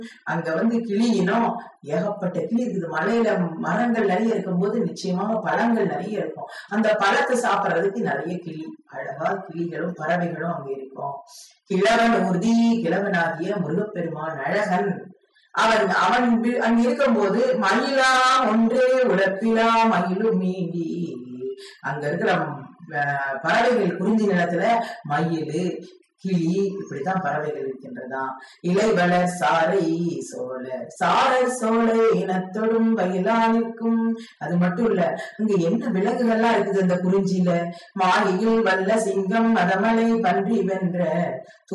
அங்க வந்து கிளி இனம் ஏகப்பட்ட கிளி இருக்குது மலையில மரங்கள் நிறைய இருக்கும்போது நிச்சயமாக பழங்கள் நிறைய இருக்கும் அந்த பழத்தை சாப்பிடுறதுக்கு நிறைய கிளி அழகா கிளிகளும் பறவைகளும் அங்க இருக்கும் கிழவன் உறுதி கிழவனாகிய முருகப்பெருமான் அழகன் அவன் அவன் வி- அங்க இருக்கும்போது மயிலாம் ஒன்றே உழப்பிலா மயிலும் மீண்டி அங்க இருக்கிற அஹ், பறவைகள் குறிஞ்சி நிலத்துல மயில் கிளி இப்படித்தான் பறவைகள் இருக்கின்றதாம் இலைவளர் சாரை சோழ சாரர் சோலை இனத்தொடும் பயிலானிற்கும் அது மட்டும் இல்ல அங்க என்ன விலங்குகள்லாம் இருக்குது அந்த குறிஞ்சியில மாலையில் வல்ல சிங்கம் மதமலை பன்றி வென்ற